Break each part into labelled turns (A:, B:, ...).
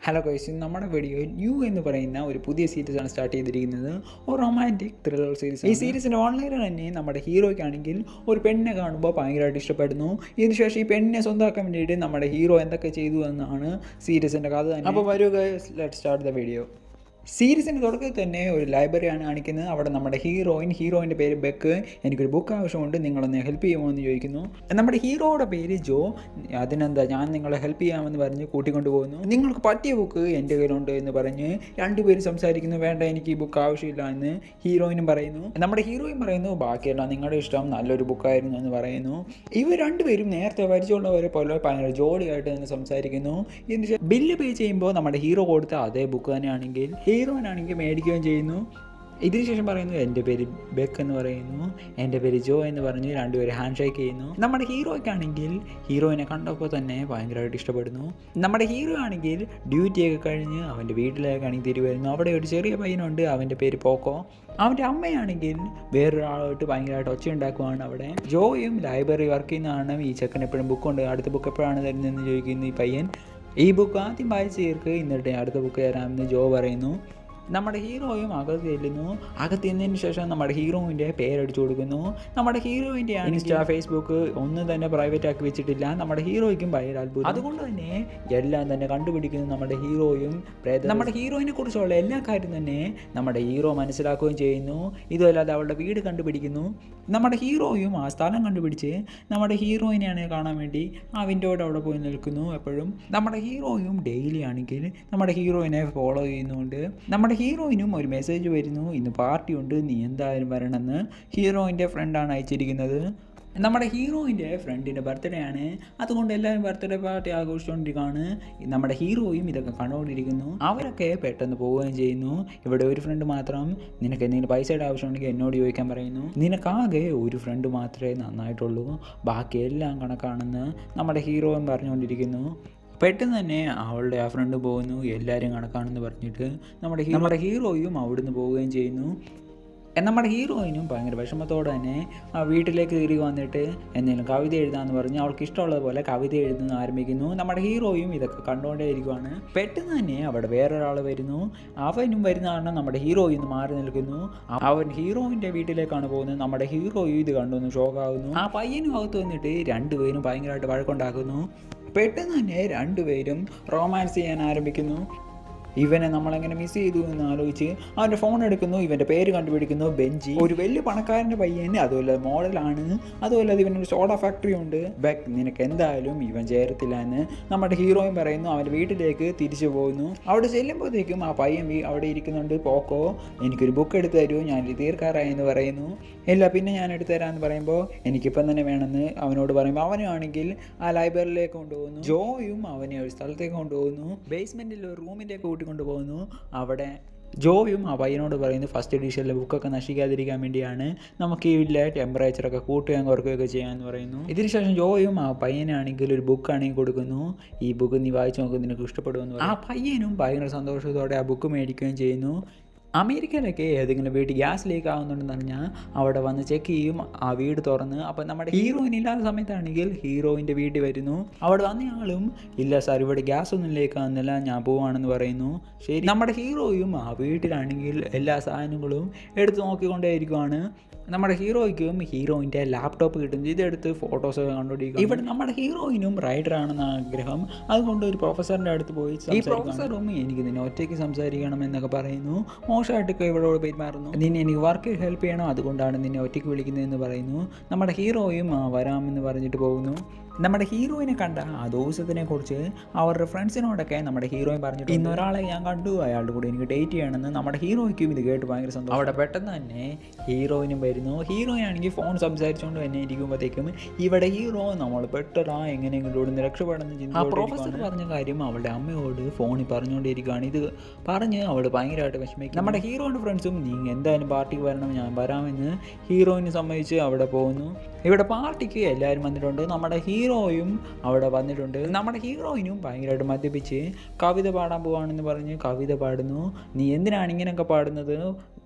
A: Hello guys നമ്മുടെ video new എന്ന് പറയുന്ന ഒരു പുതിയ സീരീസ് ആണ് സ്റ്റാർട്ട് ചെയ്തിരിക്കുന്നത് ഒരു റൊമാൻറ്റിക് ത്രില്ലർ സീരീസ് ഈ സീരീസിൻ്റെ ഓൺലൈനിൽ തന്നെ നമ്മുടെ ഹീറോയ്ക്കാണെങ്കിൽ ഒരു പെണ്ണിനെ കാണുമ്പോൾ ഭയങ്കരമായിട്ട് ഇഷ്ടപ്പെടുന്നു ഇതിനുശേഷം ഈ പെണ്ണിനെ സ്വന്തമാക്കാൻ വേണ്ടിയിട്ട് നമ്മുടെ ഹീറോ എന്തൊക്കെ ചെയ്തു എന്നാണ് സീരീസിൻ്റെ കഥ തന്നെ അപ്പോൾ വരൂ guys let start the video സീരീസിൻ്റെ തുടക്കത്തിൽ തന്നെ ഒരു ലൈബ്രറിയാണ് കാണിക്കുന്നത് അവിടെ നമ്മുടെ ഹീറോയിൻ ഹീറോയിൻ്റെ പേര് ബെക്ക് എനിക്കൊരു ബുക്ക് ആവശ്യമുണ്ട് നിങ്ങളൊന്ന് ഹെൽപ്പ് ചെയ്യുമോ എന്ന് ചോദിക്കുന്നു നമ്മുടെ ഹീറോയുടെ പേര് ജോ അതിനെന്താ ഞാൻ നിങ്ങളെ ഹെൽപ്പ് ചെയ്യാമെന്ന് പറഞ്ഞ് കൂട്ടിക്കൊണ്ട് പോകുന്നു നിങ്ങൾക്ക് പറ്റിയ ബുക്ക് എൻ്റെ കയ്യിലുണ്ട് എന്ന് പറഞ്ഞ് രണ്ടുപേരും സംസാരിക്കുന്നു വേണ്ട എനിക്ക് ഈ ബുക്ക് ആവശ്യമില്ല എന്ന് ഹീറോയിനും പറയുന്നു നമ്മുടെ ഹീറോയിൻ പറയുന്നു ബാക്കിയെല്ലാം നിങ്ങളുടെ ഇഷ്ടം നല്ലൊരു ബുക്കായിരുന്നു എന്ന് പറയുന്നു ഇവർ രണ്ടുപേരും നേരത്തെ പരിചയമുള്ളവരെ പോലെ ഭയങ്കര ജോളിയായിട്ട് തന്നെ സംസാരിക്കുന്നു ഇതിന് ബില്ല് പേ ചെയ്യുമ്പോൾ നമ്മുടെ ഹീറോ കൊടുത്ത അതേ ബുക്ക് തന്നെയാണെങ്കിൽ ഹീറോയിനാണെങ്കിൽ മേടിക്കുകയും ചെയ്യുന്നു ഇതിനുശേഷം പറയുന്നു എൻ്റെ പേര് ബെക്ക് എന്ന് പറയുന്നു എൻ്റെ പേര് ജോ എന്ന് പറഞ്ഞ് രണ്ടുപേരും ഹാൻഡ് ഷേക്ക് ചെയ്യുന്നു നമ്മുടെ ഹീറോയ്ക്കാണെങ്കിൽ ഹീറോയിനെ കണ്ടപ്പോൾ തന്നെ ഭയങ്കരമായിട്ട് ഇഷ്ടപ്പെടുന്നു നമ്മുടെ ഹീറോ ആണെങ്കിൽ ഡ്യൂട്ടിയൊക്കെ കഴിഞ്ഞ് അവൻ്റെ വീട്ടിലേക്കാണെങ്കിൽ തിരികെ വരുന്നു അവിടെ ഒരു ചെറിയ പയ്യനുണ്ട് അവൻ്റെ പേര് പോക്കോ അവൻ്റെ അമ്മയാണെങ്കിൽ വേറൊരാളായിട്ട് ഭയങ്കരമായിട്ട് ഒച്ച ഉണ്ടാക്കുവാണ് അവിടെ ജോയും ലൈബ്രറി വർക്ക് ചെയ്യുന്നതാണ് ഈ ചെക്കൻ എപ്പോഴും ബുക്കുണ്ട് അടുത്ത ബുക്ക് എപ്പോഴാണ് തരുന്നതെന്ന് ചോദിക്കുന്നു ഈ പയ്യൻ ഈ ബുക്ക് ആദ്യം വായിച്ച് തീർക്ക് എന്നിട്ട് അടുത്ത ബുക്ക് തരാമെന്ന് ജോ പറയുന്നു നമ്മുടെ ഹീറോയും അകത്ത് ചെല്ലുന്നു അകത്ത് ചെന്നതിന് ശേഷം നമ്മുടെ ഹീറോയിൻ്റെ പേരടിച്ചു കൊടുക്കുന്നു നമ്മുടെ ഹീറോയിൻ്റെ ഇൻസ്റ്റാ ഫേസ്ബുക്ക് ഒന്നും തന്നെ പ്രൈവറ്റ് ആക്കി വെച്ചിട്ടില്ല നമ്മുടെ ഹീറോയ്ക്കും ഭയങ്കര അത്ഭുതം അതുകൊണ്ട് തന്നെ എല്ലാം തന്നെ കണ്ടുപിടിക്കുന്നു നമ്മുടെ ഹീറോയും നമ്മുടെ ഹീറോയിനെ കുറിച്ചുള്ള എല്ലാ കാര്യം തന്നെ നമ്മുടെ ഹീറോ മനസ്സിലാക്കുകയും ചെയ്യുന്നു ഇതുമല്ലാതെ അവളുടെ വീട് കണ്ടുപിടിക്കുന്നു നമ്മുടെ ഹീറോയും ആ സ്ഥലം കണ്ടുപിടിച്ച് നമ്മുടെ ഹീറോയിനെയാണ് കാണാൻ വേണ്ടി ആ വിൻഡോയുടെ അവിടെ പോയി നിൽക്കുന്നു എപ്പോഴും നമ്മുടെ ഹീറോയും ഡെയിലി ആണെങ്കിൽ നമ്മുടെ ഹീറോയിനെ ഫോളോ ചെയ്യുന്നുണ്ട് നമ്മുടെ ഹീറോയിനും ഒരു മെസ്സേജ് വരുന്നു ഇന്ന് പാർട്ടി ഉണ്ട് നീ എന്തായാലും വരണമെന്ന് ഹീറോയിൻ്റെ ഫ്രണ്ടാണ് അയച്ചിരിക്കുന്നത് നമ്മുടെ ഹീറോയിൻ്റെ ഫ്രണ്ടിൻ്റെ ബർത്ത്ഡേ ആണ് അതുകൊണ്ട് എല്ലാവരും ബർത്ത്ഡേ പാർട്ടി ആഘോഷിച്ചുകൊണ്ടിരിക്കുകയാണ് നമ്മുടെ ഹീറോയും ഇതൊക്കെ കണ്ടുകൊണ്ടിരിക്കുന്നു അവരൊക്കെ പെട്ടെന്ന് പോവുകയും ചെയ്യുന്നു ഇവിടെ ഒരു ഫ്രണ്ട് മാത്രം നിനക്ക് എന്തെങ്കിലും പൈസയുടെ ആവശ്യമുണ്ടെങ്കിൽ എന്നോട് ചോദിക്കാൻ പറയുന്നു നിനക്കാകെ ഒരു ഫ്രണ്ട് മാത്രമേ നന്നായിട്ടുള്ളൂ ബാക്കി എല്ലാം കണക്കാണെന്ന് നമ്മുടെ ഹീറോയും പറഞ്ഞുകൊണ്ടിരിക്കുന്നു പെട്ടെന്ന് തന്നെ അവളുടെ ആ ഫ്രണ്ട് പോകുന്നു എല്ലാവരും കണക്കാണെന്ന് പറഞ്ഞിട്ട് നമ്മുടെ ഹീ- നമ്മുടെ ഹീറോയും അവിടുന്ന് പോവുകയും ചെയ്യുന്നു നമ്മുടെ ഹീറോയിനും ഭയങ്കര വിഷമത്തോടെ തന്നെ ആ വീട്ടിലേക്ക് തിരികെ വന്നിട്ട് എന്തെങ്കിലും കവിത എഴുതാമെന്ന് പറഞ്ഞ് അവൾക്ക് ഇഷ്ടമുള്ളത് പോലെ കവിത എഴുതുന്ന ആരംഭിക്കുന്നു നമ്മുടെ ഹീറോയും ഇതൊക്കെ കണ്ടുകൊണ്ടേ ഇരിക്കുവാണ് പെട്ടെന്ന് തന്നെ അവിടെ വേറൊരാൾ വരുന്നു അവനും വരുന്ന കാരണം നമ്മുടെ ഹീറോയിൽ നിന്ന് മാറി നിൽക്കുന്നു അവൻ ഹീറോയിൻ്റെ വീട്ടിലേക്കാണ് പോകുന്നത് നമ്മുടെ ഹീറോയും ഇത് കണ്ടൊന്ന് ഷോക്കാകുന്നു ആ പയ്യനും അകത്ത് വന്നിട്ട് രണ്ടുപേരും ഭയങ്കരമായിട്ട് വഴക്കുണ്ടാക്കുന്നു പെട്ടെന്ന് തന്നെ രണ്ടുപേരും റൊമാൻസ് ചെയ്യാൻ ആരംഭിക്കുന്നു ഇവനെ നമ്മളെങ്ങനെ മിസ് ചെയ്തു എന്ന് ആലോചിച്ച് അവൻ്റെ ഫോൺ എടുക്കുന്നു ഇവൻ്റെ പേര് കണ്ടുപിടിക്കുന്നു ബെഞ്ചി ഒരു വലിയ പണക്കാരൻ്റെ പയ്യൻ അതുപോലെ മോഡലാണ് അതുപോലെ ഇവനൊരു സോഡ ഫാക്ടറി ഉണ്ട് ബെക്ക് നിനക്ക് എന്തായാലും ഇവൻ ചേരത്തില്ല എന്ന് നമ്മുടെ ഹീറോയും പറയുന്നു അവൻ്റെ വീട്ടിലേക്ക് തിരിച്ചു പോകുന്നു അവിടെ ചെല്ലുമ്പോഴത്തേക്കും ആ പയ്യൻ വീ- അവിടെ ഇരിക്കുന്നുണ്ട് പോക്കോ എനിക്കൊരു ബുക്ക് എടുത്ത് തരൂ ഞാൻ ഇത് തീർക്കാറായി എന്ന് പറയുന്നു ഇല്ല പിന്നെ ഞാൻ എടുത്തു തരാമെന്ന് പറയുമ്പോൾ എനിക്കിപ്പം തന്നെ വേണമെന്ന് അവനോട് പറയുമ്പോൾ അവനാണെങ്കിൽ ആ ലൈബ്രറിയിലേക്ക് കൊണ്ടുപോകുന്നു ജോയും അവനെ ഒരു സ്ഥലത്തേക്ക് കൊണ്ടുപോകുന്നു ബേസ്മെൻറ്റിൽ ഒരു റൂമിലേക്ക് കൂട്ടിക്കൊണ്ടു പോകുന്നു അവിടെ ജോയും ആ പയ്യനോട് പറയുന്നു ഫസ്റ്റ് എഡീഷനിലെ ബുക്കൊക്കെ നശിക്കാതിരിക്കാൻ വേണ്ടിയാണ് നമുക്ക് ഈ വീട്ടിലെ ടെമ്പറേച്ചറൊക്കെ കൂട്ടുകയും കുറയ്ക്കുകയൊക്കെ ചെയ്യാമെന്ന് പറയുന്നു ഇതിനുശേഷം ജോയും ആ പയ്യനാണെങ്കിൽ ഒരു ബുക്ക് ആണെങ്കിൽ കൊടുക്കുന്നു ഈ ബുക്ക് നീ വായിച്ചു നോക്കും നിനക്ക് ഇഷ്ടപ്പെടുമെന്ന് പറയും. ആ പയ്യനും ഭയങ്കര സന്തോഷത്തോടെ ആ ബുക്ക് മേടിക്കുകയും ചെയ്യുന്നു അമേരിക്കയിലൊക്കെ ഏതെങ്കിലും വീട്ടിൽ ഗ്യാസ് ലീക്ക് ആവുന്നുണ്ടെന്ന് പറഞ്ഞാൽ അവിടെ വന്ന് ചെക്ക് ചെയ്യും ആ വീട് തുറന്ന് അപ്പം നമ്മുടെ ഹീറോയിൻ ഇല്ലാത്ത സമയത്താണെങ്കിൽ ഹീറോയിൻ്റെ വീട്ടിൽ വരുന്നു അവിടെ വന്ന ആളും ഇല്ല സാർ ഇവിടെ ഗ്യാസ് ഒന്നും ലീക്ക് ആവുന്നില്ല ഞാൻ പോവാണെന്ന് പറയുന്നു ശരി നമ്മുടെ ഹീറോയും ആ വീട്ടിലാണെങ്കിൽ എല്ലാ സാധനങ്ങളും എടുത്ത് നോക്കിക്കൊണ്ടേയിരിക്കുവാണ് നമ്മുടെ ഹീറോയ്ക്കും ഹീറോയിൻ്റെ ലാപ്ടോപ്പ് കിട്ടുന്നു ഇതെടുത്ത് ഫോട്ടോസൊക്കെ കണ്ടുപിടിക്കും ഇവിടെ നമ്മുടെ ഹീറോയിനും റൈഡർ ആണെന്ന് ആഗ്രഹം അതുകൊണ്ട് ഒരു പ്രൊഫസറിൻ്റെ അടുത്ത് പോയി ഈ പ്രൊഫസറും എനിക്ക് നിന്നെ ഒറ്റയ്ക്ക് സംസാരിക്കണം എന്നൊക്കെ പറയുന്നു മോശമായിട്ടൊക്കെ ഇവളോട് പെരുമാറുന്നു നിന്നെ എനിക്ക് വർക്ക് ഹെൽപ്പ് ചെയ്യണം അതുകൊണ്ടാണ് നിന്നെ ഒറ്റയ്ക്ക് വിളിക്കുന്നതെന്ന് പറയുന്നു നമ്മുടെ ഹീറോയും ആ, വരാമെന്ന് പറഞ്ഞിട്ട് പോകുന്നു നമ്മുടെ ഹീറോയിനെ കണ്ട ആ ദിവസത്തിനെ കുറിച്ച് അവരുടെ ഫ്രണ്ട്സിനോടൊക്കെ നമ്മുടെ ഹീറോയിൻ പറഞ്ഞിട്ട് ഇന്ന് ഒരാളെ ഞാൻ കണ്ടു അയാളുടെ കൂടെ എനിക്ക് ഡേറ്റ് ചെയ്യണമെന്ന് നമ്മുടെ ഹീറോയ്ക്കും ഇത് കേട്ട് ഭയങ്കര സന്തോഷം അവിടെ പെട്ടെന്ന് തന്നെ ഹീറോയിനും വരുന്നു ഹീറോയിൻ ആണെങ്കിൽ ഫോൺ സംസാരിച്ചുകൊണ്ട് തന്നെ ഇരിക്കുമ്പോഴത്തേക്കും ഇവിടെ ഹീറോ നമ്മൾ പെട്ടതാ എങ്ങനെയെങ്കിലും ഇവിടുന്ന് രക്ഷപ്പെടണം ചിന്ത പ്രൊഫസർ പറഞ്ഞ കാര്യം അവളുടെ അമ്മയോട് ഫോണിൽ പറഞ്ഞുകൊണ്ടിരിക്കുകയാണ് ഇത് പറഞ്ഞ് അവൾ ഭയങ്കരമായിട്ട് വിഷമിക്കും നമ്മുടെ ഹീറോയുടെ ഫ്രണ്ട്സും നീ എന്തായാലും പാർട്ടിക്ക് വരണം ഞാൻ വരാമെന്ന് ഹീറോയിന് സമ്മതിച്ച് അവിടെ പോകുന്നു ഇവിടെ പാർട്ടിക്ക് എല്ലാവരും വന്നിട്ടുണ്ട് നമ്മുടെ ഹീറോയും അവിടെ വന്നിട്ടുണ്ട് നമ്മുടെ ഹീറോയിനും ഭയങ്കരമായിട്ട് മദ്യപിച്ച് കവിത പാടാൻ പോവാണെന്ന് പറഞ്ഞ് കവിത പാടുന്നു നീ എന്തിനാണ് ഇങ്ങനെയൊക്കെ പാടുന്നത്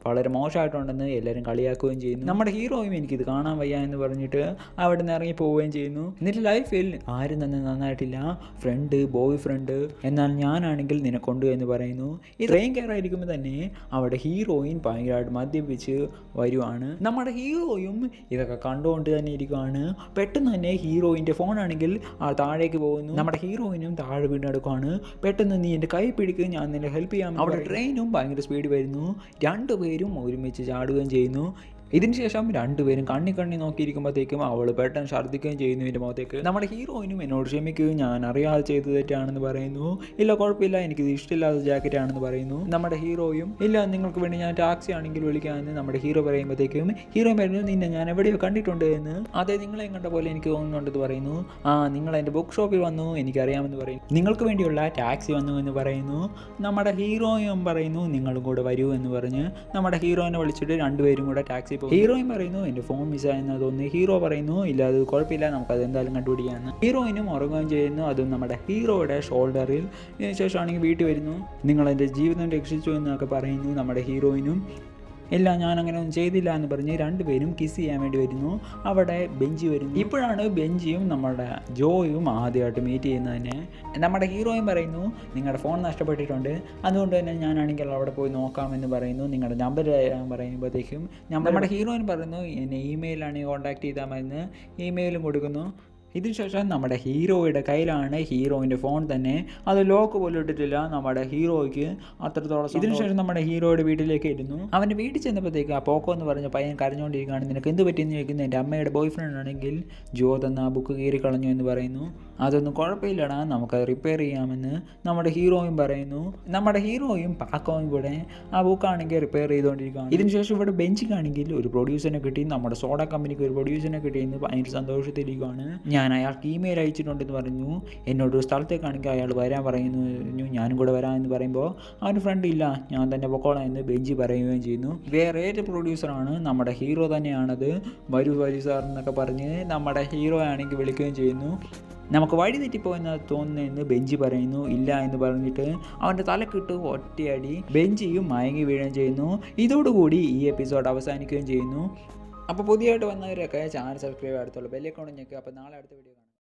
A: വളരെ മോശമായിട്ടുണ്ടെന്ന് എല്ലാവരും കളിയാക്കുകയും ചെയ്യുന്നു നമ്മുടെ ഹീറോയും എനിക്കിത് കാണാൻ വയ്യ എന്ന് പറഞ്ഞിട്ട് അവിടെ നിന്ന് ഇറങ്ങി പോവുകയും ചെയ്യുന്നു എന്നിട്ട് ലൈഫിൽ ആരും തന്നെ നന്നായിട്ടില്ല ഫ്രണ്ട് ബോയ് ഫ്രണ്ട് എന്നാൽ ഞാനാണെങ്കിൽ നിനക്കൊണ്ടു എന്ന് പറയുന്നു ഈ ട്രെയിൻ കയറായിരിക്കുമ്പോൾ തന്നെ അവിടെ ഹീറോയിൻ ഭയങ്കരമായിട്ട് മദ്യപിച്ച് വരുവാണ് നമ്മുടെ ഹീറോയും ഇതൊക്കെ കണ്ടുകൊണ്ട് തന്നെ ഇരിക്കുവാണ് പെട്ടെന്ന് തന്നെ ഹീറോയിൻ്റെ ഫോണാണെങ്കിൽ ആ താഴേക്ക് പോകുന്നു നമ്മുടെ ഹീറോയിനും താഴെ വീണ്ടെടുക്കുവാണ് പെട്ടെന്ന് നീ എൻ്റെ കൈ പിടിക്കുക ഞാൻ നിന്നെ ഹെൽപ്പ് ചെയ്യാം അവിടെ ട്രെയിനും ഭയങ്കര സ്പീഡ് വരുന്നു രണ്ടുപേരും ഒരുമിച്ച് ചാടുകയും ചെയ്യുന്നു ഇതിനുശേഷം രണ്ടുപേരും കണ്ണി കണ്ണി നോക്കിയിരിക്കുമ്പോഴത്തേക്കും അവൾ പെട്ടെന്ന് ഛർദ്ദിക്കുകയും ചെയ്യുന്നു ഇതിൻ്റെ മുഖത്തേക്ക് നമ്മുടെ ഹീറോയിനും എന്നോട് ക്ഷമിക്കുകയും ഞാൻ അറിയാതെ ചെയ്തു തെറ്റാണെന്ന് പറയുന്നു ഇല്ല കുഴപ്പമില്ല എനിക്കിത് ഇഷ്ടമില്ലാത്ത ജാക്കറ്റ് ആണെന്ന് പറയുന്നു നമ്മുടെ ഹീറോയും ഇല്ല നിങ്ങൾക്ക് വേണ്ടി ഞാൻ ടാക്സി ആണെങ്കിൽ വിളിക്കാമെന്ന് നമ്മുടെ ഹീറോ പറയുമ്പോഴത്തേക്കും ഹീറോ പറയുന്നു നിന്നെ ഞാൻ എവിടെയോ കണ്ടിട്ടുണ്ട് എന്ന് അതെ നിങ്ങളെ കണ്ട പോലെ എനിക്ക് തോന്നുന്നുണ്ടെന്ന് പറയുന്നു ആ നിങ്ങൾ എൻ്റെ ബുക്ക് ഷോപ്പിൽ വന്നു എനിക്കറിയാമെന്ന് പറയും നിങ്ങൾക്ക് വേണ്ടിയുള്ള ടാക്സി വന്നു എന്ന് പറയുന്നു നമ്മുടെ ഹീറോയും പറയുന്നു നിങ്ങളും കൂടെ വരൂ എന്ന് പറഞ്ഞ് നമ്മുടെ ഹീറോയിനെ വിളിച്ചിട്ട് രണ്ടുപേരും കൂടെ ടാക്സി പോകും ഹീറോയിൻ പറയുന്നു എൻ്റെ ഫോൺ മിസ്സായെന്ന് തോന്നുന്നു ഹീറോ പറയുന്നു ഇല്ല അത് കുഴപ്പമില്ല നമുക്കത് എന്തായാലും കണ്ടുപിടിക്കാമെന്ന് ഹീറോയിനും ഉറങ്ങുകയും ചെയ്യുന്നു അതും നമ്മുടെ ഹീറോയുടെ ഷോൾഡറിൽ ഇതിനുശേഷമാണെങ്കിൽ വീട്ടിൽ വരുന്നു നിങ്ങൾ എൻ്റെ ജീവിതം രക്ഷിച്ചു എന്നൊക്കെ പറയുന്നു നമ്മുടെ ഹീറോയിനും ഇല്ല ഞാൻ അങ്ങനെ ഒന്നും ചെയ്തില്ല എന്ന് പറഞ്ഞ് രണ്ടുപേരും കിസ് ചെയ്യാൻ വേണ്ടി വരുന്നു അവിടെ ബെഞ്ചി വരുന്നു ഇപ്പോഴാണ് ബെഞ്ചിയും നമ്മുടെ ജോയും ആദ്യമായിട്ട് മീറ്റ് ചെയ്യുന്നത് തന്നെ നമ്മുടെ ഹീറോയും പറയുന്നു നിങ്ങളുടെ ഫോൺ നഷ്ടപ്പെട്ടിട്ടുണ്ട് അതുകൊണ്ട് തന്നെ ഞാനാണെങ്കിൽ അവിടെ പോയി നോക്കാമെന്ന് പറയുന്നു നിങ്ങളുടെ നമ്പർ തരാൻ പറയുമ്പോഴത്തേക്കും നമ്മുടെ ഹീറോയിൻ പറയുന്നു എന്നെ ഇമെയിലാണെങ്കിൽ കോൺടാക്ട് ചെയ്താൽ മതി ഇമെയിലും കൊടുക്കുന്നു ഇതിനുശേഷം നമ്മുടെ ഹീറോയുടെ കയ്യിലാണ് ഹീറോയിൻ്റെ ഫോൺ തന്നെ അത് ലോക്ക് പോലും ഇട്ടിട്ടില്ല നമ്മുടെ ഹീറോയ്ക്ക് അത്രത്തോളം ഇതിനുശേഷം നമ്മുടെ ഹീറോയുടെ വീട്ടിലേക്ക് ഇരുന്നു അവൻ്റെ വീട്ടിൽ ചെന്നപ്പോഴത്തേക്ക് ആ പോക്കോ എന്ന് പറഞ്ഞ പയ്യൻ കരഞ്ഞുകൊണ്ടിരിക്കുകയാണ് നിനക്ക് എന്ത് പറ്റിയെന്ന് ചോദിക്കുന്നത് എൻ്റെ അമ്മയുടെ ബോയ് ഫ്രണ്ട് ആണെങ്കിൽ ജോ തന്ന ആ ബുക്ക് കീറി കളഞ്ഞു എന്ന് പറയുന്നു അതൊന്നും കുഴപ്പമില്ലടാ നമുക്കത് റിപ്പയർ ചെയ്യാമെന്ന് നമ്മുടെ ഹീറോയും പറയുന്നു നമ്മുടെ ഹീറോയും പാക്കോയും കൂടെ ആ ബുക്കാണെങ്കിൽ റിപ്പയർ ചെയ്തുകൊണ്ടിരിക്കുകയാണ് ഇതിനുശേഷം ഇവിടെ ബെഞ്ചിക്കാണെങ്കിൽ ഒരു പ്രൊഡ്യൂസറിനെ കിട്ടി നമ്മുടെ സോഡ കമ്പനിക്ക് ഒരു പ്രൊഡ്യൂസറിനെ കിട്ടിയെന്ന് ഭയങ്കര സന്തോഷത്തിലിരിക്കുകയാണ് ഞാൻ അയാൾക്ക് ഇമെയിൽ അയച്ചിട്ടുണ്ടെന്ന് പറഞ്ഞു എന്നോട് ഒരു സ്ഥലത്തേക്കാണെങ്കിൽ അയാൾ വരാൻ പറയുന്നു പറഞ്ഞു ഞാനും കൂടെ വരാമെന്ന് പറയുമ്പോൾ അവൻ്റെ ഫ്രണ്ട് ഇല്ല ഞാൻ തന്നെ പൊക്കോളാം എന്ന് ബെഞ്ചി പറയുകയും ചെയ്യുന്നു വേറെ ഏത് പ്രൊഡ്യൂസറാണ് നമ്മുടെ ഹീറോ തന്നെയാണത് വരൂ വരൂ സാർ എന്നൊക്കെ പറഞ്ഞ് നമ്മുടെ ഹീറോ ആണെങ്കിൽ വിളിക്കുകയും ചെയ്യുന്നു നമുക്ക് വഴി തെറ്റിപ്പോയെന്ന് തോന്നുന്നതെന്ന് ബെഞ്ചി പറയുന്നു ഇല്ല എന്ന് പറഞ്ഞിട്ട് അവൻ്റെ തലക്കിട്ട് ഒറ്റയടി ബെഞ്ചിയും മയങ്ങി വീഴുകയും ചെയ്യുന്നു ഇതോടുകൂടി ഈ എപ്പിസോഡ് അവസാനിക്കുകയും ചെയ്യുന്നു അപ്പോൾ പുതിയതായിട്ട് വന്നവരൊക്കെ ചാനൽ സബ്സ്ക്രൈബ് അടുത്തുള്ള ബെല്ലൈക്കോൺ ഞെക്കുക അപ്പോൾ നാളെ അടുത്ത വീഡിയോ കാണാം